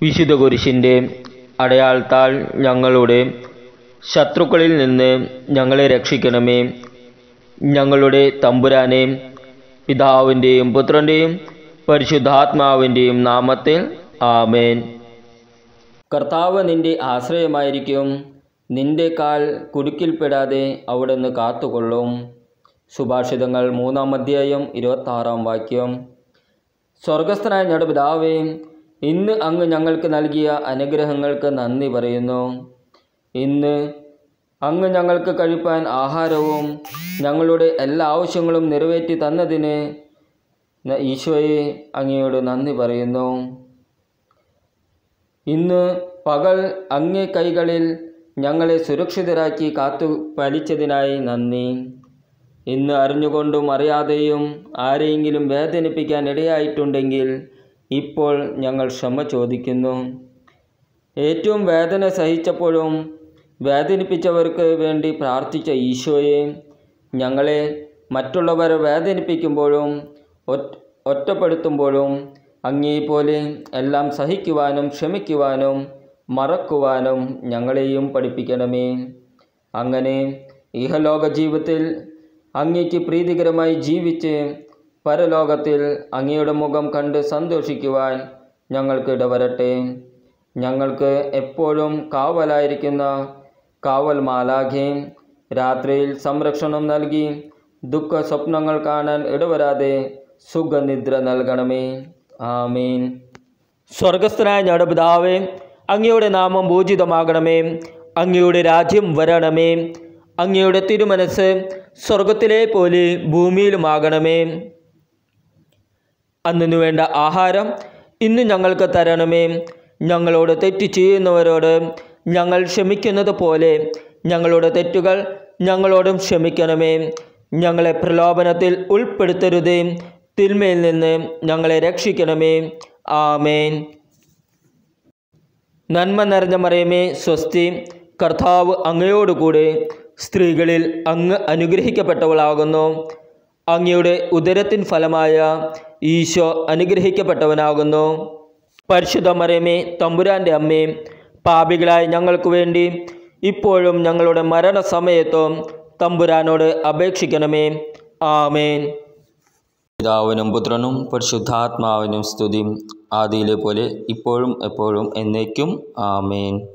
വിശുദ്ധ കുരിശിൻ്റെ അടയാളത്താൽ ഞങ്ങളുടെ ശത്രുക്കളിൽ നിന്ന് ഞങ്ങളെ രക്ഷിക്കണമേ ഞങ്ങളുടെ തമ്പുരാനെ പിതാവിൻ്റെയും പുത്രൻ്റെയും പരിശുദ്ധാത്മാവിൻ്റെയും നാമത്തിൽ ആമേൻ കർത്താവ് നിന്റെ ആശ്രയമായിരിക്കും നിന്റെ കാൽ കുടുക്കിൽപ്പെടാതെ അവിടുന്ന് കാത്തുകൊള്ളും സുഭാഷിതങ്ങൾ മൂന്നാം അധ്യായം ഇരുപത്താറാം വാക്യം സ്വർഗസ്ഥനായ ഞങ്ങളുടെ പിതാവേ ഇന്ന് അങ്ങ് ഞങ്ങൾക്ക് നൽകിയ അനുഗ്രഹങ്ങൾക്ക് നന്ദി പറയുന്നു ഇന്ന് അങ്ങ് ഞങ്ങൾക്ക് കഴിപ്പാൻ ആഹാരവും ഞങ്ങളുടെ എല്ലാ ആവശ്യങ്ങളും നിറവേറ്റി തന്നതിന് ന- ഈശോയെ അങ്ങയോട് നന്ദി പറയുന്നു ഇന്ന് പകൽ അങ്ങേ കൈകളിൽ ഞങ്ങളെ സുരക്ഷിതരാക്കി കാത്തു പാലിച്ചതിനായി നന്ദി ഇന്ന് അറിഞ്ഞുകൊണ്ടും അറിയാതെയും ആരെയെങ്കിലും വേദനിപ്പിക്കാൻ ഇടയായിട്ടുണ്ടെങ്കിൽ ഇപ്പോൾ ഞങ്ങൾ ക്ഷമ ചോദിക്കുന്നു ഏറ്റവും വേദന സഹിച്ചപ്പോഴും വേദനിപ്പിച്ചവർക്ക് വേണ്ടി പ്രാർത്ഥിച്ച ഈശോയെ ഞങ്ങളെ മറ്റുള്ളവരെ വേദനിപ്പിക്കുമ്പോഴും ഒറ്റ ഒറ്റപ്പെടുത്തുമ്പോഴും അങ്ങേപോലെ എല്ലാം സഹിക്കുവാനും ക്ഷമിക്കുവാനും മറക്കുവാനും ഞങ്ങളെയും പഠിപ്പിക്കണമേ അങ്ങനെ ഇഹലോക ജീവിതത്തിൽ അങ്ങയ്ക്ക് പ്രീതികരമായി ജീവിച്ച് പരലോകത്തിൽ അങ്ങയുടെ മുഖം കണ്ട് സന്തോഷിക്കുവാൻ ഞങ്ങൾക്ക് ഇടവരട്ടെ ഞങ്ങൾക്ക് എപ്പോഴും കാവലായിരിക്കുന്ന കാവൽ മാലാഖെ രാത്രിയിൽ സംരക്ഷണം നൽകി ദുഃഖ സ്വപ്നങ്ങൾ കാണാൻ ഇടവരാതെ സുഖനിദ്ര നൽകണമേ ആമീൻ സ്വർഗസ്ഥനായ ഞങ്ങളുടെ പിതാവേ അങ്ങയുടെ നാമം പൂജിതമാകണമേ അങ്ങയുടെ രാജ്യം വരണമേ അങ്ങയുടെ തിരുമനസ് സ്വർഗത്തിലെ പോലെ ഭൂമിയിലുമാകണമേ അന്നിനു വേണ്ട ആഹാരം ഇന്ന് ഞങ്ങൾക്ക് തരണമേ ഞങ്ങളോട് തെറ്റ് ചെയ്യുന്നവരോട് ഞങ്ങൾ ക്ഷമിക്കുന്നത് പോലെ ഞങ്ങളുടെ തെറ്റുകൾ ഞങ്ങളോടും ക്ഷമിക്കണമേ ഞങ്ങളെ പ്രലോഭനത്തിൽ ഉൾപ്പെടുത്തരുതേ തിന്മയിൽ നിന്ന് ഞങ്ങളെ രക്ഷിക്കണമേ ആമേൻ നന്മ നിറഞ്ഞ മറിയമേ സ്വസ്തി കർത്താവ് അങ്ങയോടുകൂടെ സ്ത്രീകളിൽ അങ്ങ് അനുഗ്രഹിക്കപ്പെട്ടവളാകുന്നു അങ്ങയുടെ ഉദരത്തിൻ ഫലമായ ഈശോ അനുഗ്രഹിക്കപ്പെട്ടവനാകുന്നു പരിശുദ്ധ മറിയമേ തമ്പുരാൻ്റെ അമ്മേ പാപികളായ ഞങ്ങൾക്ക് വേണ്ടി ഇപ്പോഴും ഞങ്ങളുടെ മരണസമയത്തും തമ്പുരാനോട് അപേക്ഷിക്കണമേ ആമേൻ പിതാവിനും പുത്രനും പരിശുദ്ധാത്മാവിനും സ്തുതി ആദിയിലെ പോലെ ഇപ്പോഴും എപ്പോഴും എന്നേക്കും ആമേൻ